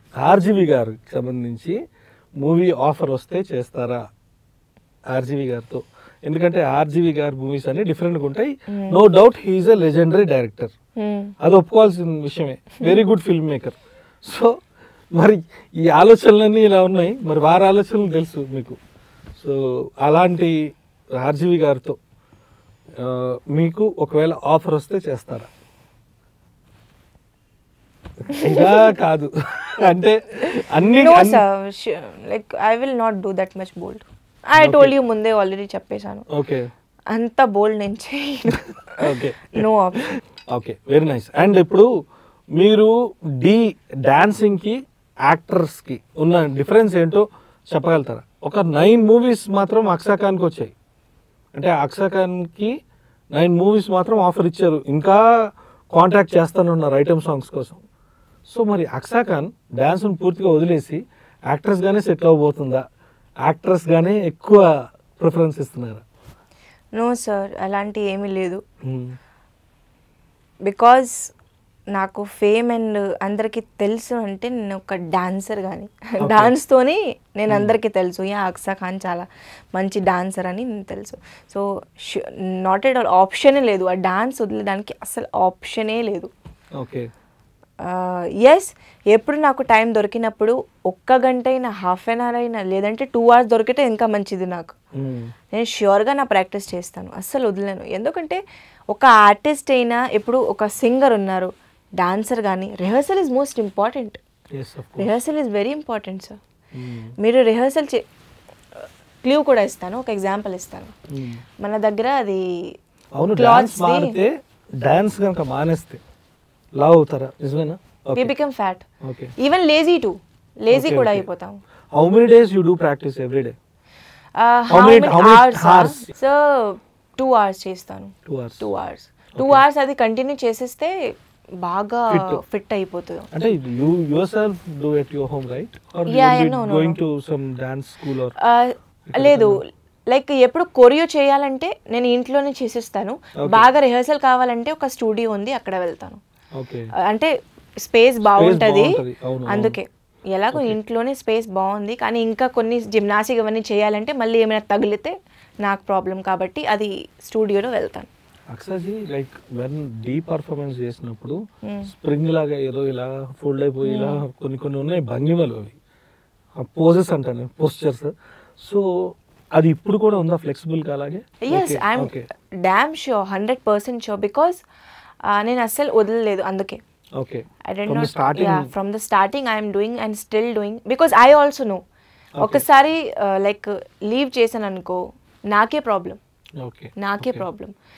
RGV గారికి సంబంధించి movie offer వస్తే చేస్తారా ఆర్జీవి గారితో ఎందుకంటే ఆర్జీవి గారి మూవీస్ అన్ని డిఫరెంట్గా ఉంటాయి no doubt he is a legendary director Hmm. అది ఒప్పుకోవాల్సిన విషయమే very good film maker so మరి ఈ ఆలోచనలన్నీ ఇలా ఉన్నాయి మరి వారి ఆలోచనలు తెలుసు మీకు సో అలాంటి ఆర్జీవి గారితో ఆ, మీకు ఒకవేళ ఆఫర్ వస్తే చేస్తారా ఇలా కాదు అంటే అన్ని నో అన్ని- sir like I will not do that much bold I told you ముందే ఆల్రెడీ చెప్పేశాను ఓకే అంత బోల్డ్ నేను చేయను okay no option okay very nice and ఇప్పుడు మీరు డి డాన్సింగ్కి యాక్టర్స్కి ఉన్న డిఫరెన్స్ ఏంటో చెప్పగలుగుతారా ఒక నైన్ మూవీస్ మాత్రం అక్షా ఖాన్కి వచ్చాయి అంటే అక్షా ఖాన్కి నైన్ మూవీస్ మాత్రం ఆఫర్ ఇచ్చారు ఇంకా కాంటాక్ట్ చేస్తానున్నారు ఐటమ్ సాంగ్స్ కోసం సో మరి అక్షా ఖాన్ డ్యాన్స్ను పూర్తిగా వదిలేసి యాక్ట్రెస్గానే సెటిల్ అవ్వబోతుందా యాక్ట్రెస్గానే ఎక్కువ ప్రిఫరెన్స్ ఇస్తున్నారా నో సార్ అలాంటి ఏమీ లేదు బికాజ్ నాకు ఫేమ్ అండ్ అందరికీ తెలుసు అంటే నేను ఒక డాన్సర్ కానీ డాన్స్తోని నేను అందరికీ తెలుసు యా అక్సా ఖాన్ చాలా మంచి డాన్సర్ అని నేను తెలుసు సో నాట్ ఎట్ ఆల్ ఆప్షనే లేదు ఆ డాన్స్ వదిలేదానికి అసలు ఆప్షనే లేదు ఓకే ఎస్ ఎప్పుడు నాకు టైం దొరికినప్పుడు ఒక్క గంట అయినా హాఫ్ అన్ అవర్ అయినా లేదంటే టూ అవర్స్ దొరికితే ఇంకా మంచిది నాకు నేను ష్యూర్గా నా ప్రాక్టీస్ చేస్తాను అస్సలు వదిలేను ఎందుకంటే ఒక ఆర్టిస్ట్ అయినా ఇప్పుడు ఒక సింగర్ ఉన్నారు డాన్సర్ కానీ rehearsal is most important as of rehearsal is very important sir మీరు రిహర్సల్ చే క్లూ కూడా ఇస్తాను ఒక ఎగ్జాంపుల్ ఇస్తాను మన దగ్గర అది అవును cloths డాన్స్ ది- మారితే డాన్స్ కనుక మానేస్తే లావ్ అవుతారా నిజమేనా we become fat okay even lazy to lazy Okay, కూడా okay. అయిపోతాం how many days you do practice every day how many- many how many hours hours? So two hours చేస్తాను two hours two hours two hours అది continue చేసేస్తే బాగా Fit. Fit అయిపోతుంది అంటే you yourself do at your home right or Yeah, yeah, no, no, going no. To some dance school or ఆ, లేదు like ఎప్పుడు choreo చేయాలంటే నేను ఇంట్లోనే చేసేస్తాను బాగా రిహర్సల్ కావాలంటే ఒక స్టూడియో ఉంది అక్కడ వెళ్తాను ఓకే ఆ, అంటే స్పేస్ బాగుంటది బాగుంటది, అవును, అవును. అందుకే ఎలాగో ఇంట్లోనే స్పేస్ బాగుంది కానీ ఇంకా కొన్ని జిమ్నాసిక్ అవన్నీ చేయాలంటే మళ్ళీ ఏమైనా తగిలితే నాకు ప్రాబ్లం కాబట్టి అది స్టూడియోలో వెళ్తాను Aksha ji like when the performance చేసినప్పుడు స్ప్రింగ్ లాగా ఏదో ఇలా ఫోల్డ్ అయిపోయి ఇలా కొన్ని కొన్ని ఉన్నాయి భంగిమలు అవి పోజెస్ అంటాను పోస్చర్స్ సో అది ఇప్పుడు కూడా ఉందా ఫ్లెక్సిబుల్ గా అలాగే yes I'm okay damn sure hundred percent sure because నేను అస్సలు వదలలేదు అందుకే okay I didn't From the not starting- yeah from the starting I'm doing and still doing because I also no ఒకసారి లైక్ లీవ్ చేశాను అనుకో నాకే problem okay నాకే problem